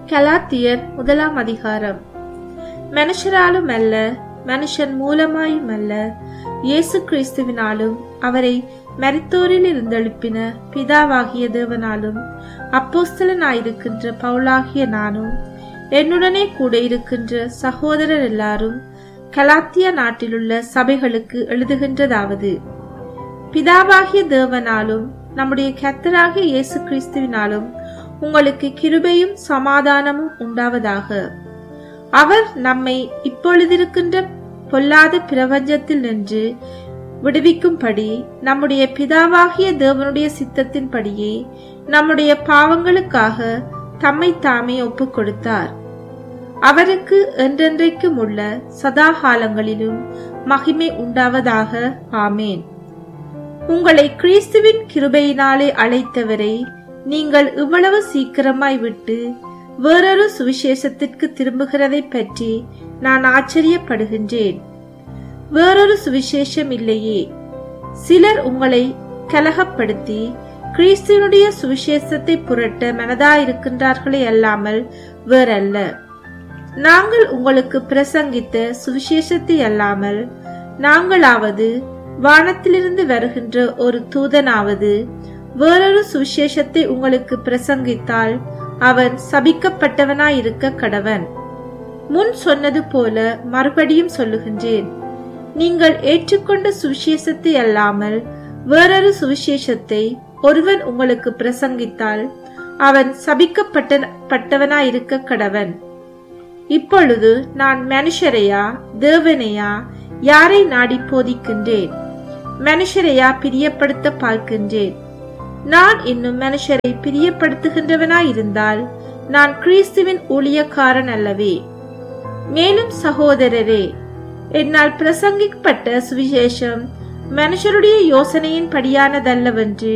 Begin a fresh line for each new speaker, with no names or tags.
கலாத்தியர் முதலாம் அதிகாரம் மனுஷராலும் அல்ல மனுஷன் மூலமாயும் அல்ல இயேசு கிறிஸ்துவினாலும் அவரை மரித்தோரில் இருந்தெழுப்பின பிதாவாகிய தேவனாலும் அப்போஸ்தலனாயிருக்கின்ற பவுலாகிய நானும் என்னுடனே கூட இருக்கின்ற சகோதரர் எல்லாரும் கலாத்தியா நாட்டிலுள்ள சபைகளுக்கு எழுதுகின்றதாவது பிதாவாகிய தேவனாலும் நம்முடைய கர்த்தராகிய இயேசு கிறிஸ்துவினாலும் உங்களுக்கு கிருபையும் சமாதானமும் உண்டாவதாக அவர் நம்மை இப்பொழுதிருக்கின்ற பொல்லாத பிரபஞ்சத்தில் நின்று விடுவிக்கும்படி நம்முடைய பிதாவாகிய தேவனுடைய சித்தத்தின்படியே நம்முடைய பாவங்களுக்காக தம்மை தாமே ஒப்புக் கொடுத்தார் அவருக்கு என்றென்றைக்கும் உள்ள சதா காலங்களிலும் மகிமை உண்டாவதாக ஆமேன் உங்களை கிறிஸ்துவின் கிருபையினாலே அழைத்தவரை நீங்கள் இவ்வளவு சீக்கிரமாய் விட்டு வேறொரு சுவிசேஷத்திற்கு திரும்புகிறதை பற்றி நான் ஆச்சரியப்படுகின்றேன் வேறொரு சுவிசேஷம் இல்லையே சிலர் உங்களை கலகப்படுத்தி கிறிஸ்துவனுடைய சுவிசேஷத்தை புரட்ட மனதாயிருக்கின்றார்களே அல்லாமல் வேறல்ல நாங்கள் உங்களுக்கு பிரசங்கித்த சுவிசேஷத்தை அல்லாமல் நாங்களாவது வானத்திலிருந்து வருகின்ற ஒரு தூதனாவது வேறொரு சுவிசேஷத்தை உங்களுக்கு பிரசங்கித்தால் அவன் சபிக்கப்பட்டவனாயிருக்க கடவன் முன் சொன்னது போல மறுபடியும் சொல்லுகின்றேன் நீங்கள் ஏற்றுக்கொண்ட சுவிசேஷத்தை அல்லாமல் வேறொரு சுவிசேஷத்தை ஒருவன் உங்களுக்கு பிரசங்கித்தால் அவன் சபிக்கப்பட்டவனாயிருக்க கடவன் இப்பொழுது நான் மனுஷரையா தேவனையா யாரை நாடி போதிக்கின்றேன் மனுஷரையா பிரியப்படுத்த பார்க்கின்றேன் நான் இன்னும் மனுஷரை பிரியப்படுத்துகின்றவனாயிருந்தால் நான் கிறிஸ்துவின் ஊழியக்காரன் அல்லவே மேலும் சகோதரரே என்னால் பிரசங்கிக்கப்பட்ட சுவிசேஷம் மனுஷருடைய யோசனையின் படியானதல்லவென்று